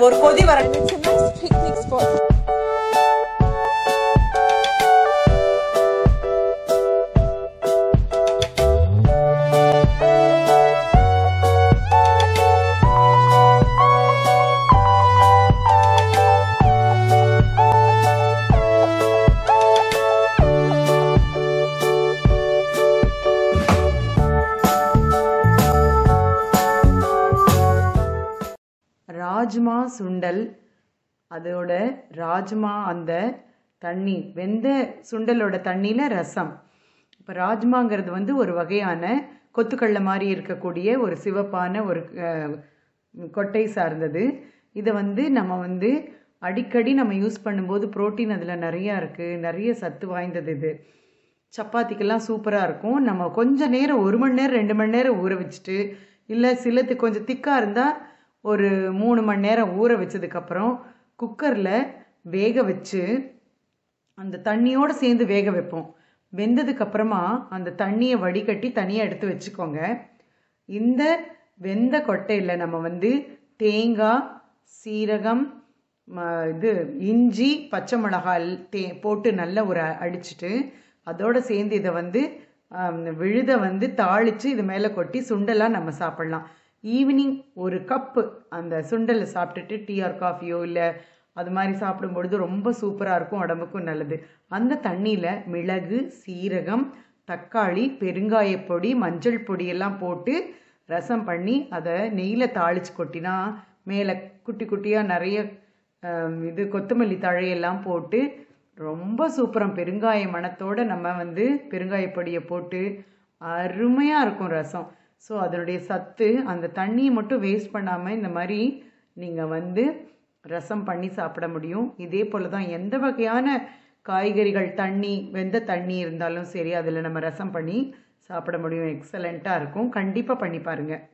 ஒரு கொதி வர It's a nice picnic spot. Rajma சுண்டல் அதோட ராஜ்மா அந்த தண்ணி வெந்த சுண்டலோட தண்ணியில் ரசம் இப்போ ராஜ்மாங்கிறது வந்து ஒரு வகையான கொத்துக்கடலை மாதிரி இருக்கக்கூடிய ஒரு சிவப்பான ஒரு அஹ், கொட்டை சார்ந்தது இதை வந்து நம்ம வந்து அடிக்கடி நம்ம யூஸ் பண்ணும்போது புரோட்டீன் அதில் நிறையா இருக்குது நிறைய சத்து வாய்ந்தது இது சப்பாத்திக்கெல்லாம் சூப்பராக இருக்கும் நம்ம கொஞ்ச நேரம் ஒரு மணி நேரம் ரெண்டு மணி நேரம் ஊற வச்சுட்டு இல்லை சிலது கொஞ்சம் திக்காக இருந்தால் ஒரு மூணு மணி நேரம் ஊற வச்சதுக்கப்புறம் குக்கரில் வேக வச்சு அந்த தண்ணியோடு சேர்ந்து வேக வைப்போம் வெந்ததுக்கு அப்புறமா அந்த தண்ணியை வடிகட்டி தனியாக எடுத்து வச்சுக்கோங்க இந்த வெந்த கொட்டையில் நம்ம வந்து தேங்காய் சீரகம் ம- இது இஞ்சி பச்சை மிளகாய் தே போட்டு நல்லா ஒரு அ- அடிச்சிட்டு அதோட சேர்ந்து இதை வந்து ஆம், விழுத வந்து தாளித்து இது மேலே கொட்டி சுண்டலாக நம்ம சாப்பிட்லாம் ஈவினிங் ஒரு கப்பு அந்த சுண்டலை சாப்பிட்டுட்டு டீ ஆர் காஃபியோ இல்லை அது மாதிரி சாப்பிடும் பொழுது ரொம்ப சூப்பராக இருக்கும் உடம்புக்கும் நல்லது அந்த தண்ணியில் மிளகு சீரகம் தக்காளி பெருங்காயப் பொடி மஞ்சள் பொடியெல்லாம் போட்டு ரசம் பண்ணி அதை நெய்யில் தாளித்து கொட்டினா மேலே குட்டி குட்டியாக நிறைய ஆம், இது கொத்தமல்லி தழையெல்லாம் போட்டு ரொம்ப சூப்பரம் பெருங்காய மணத்தோட நம்ம வந்து பெருங்காயப் பொடியை போட்டு அருமையாக இருக்கும் ரசம் ஸோ அதனுடைய சத்து அந்த தண்ணியை மட்டும் வேஸ்ட் பண்ணாமல் இந்த மாதிரி நீங்கள் வந்து ரசம் பண்ணி சாப்பிட முடியும் இதே போல் தான் எந்த வகையான காய்கறிகள் தண்ணி வெந்த தண்ணி இருந்தாலும் சரி அதில் நம்ம ரசம் பண்ணி சாப்பிட முடியும் எக்ஸலண்ட்டாக இருக்கும் கண்டிப்பாக பண்ணி பாருங்கள்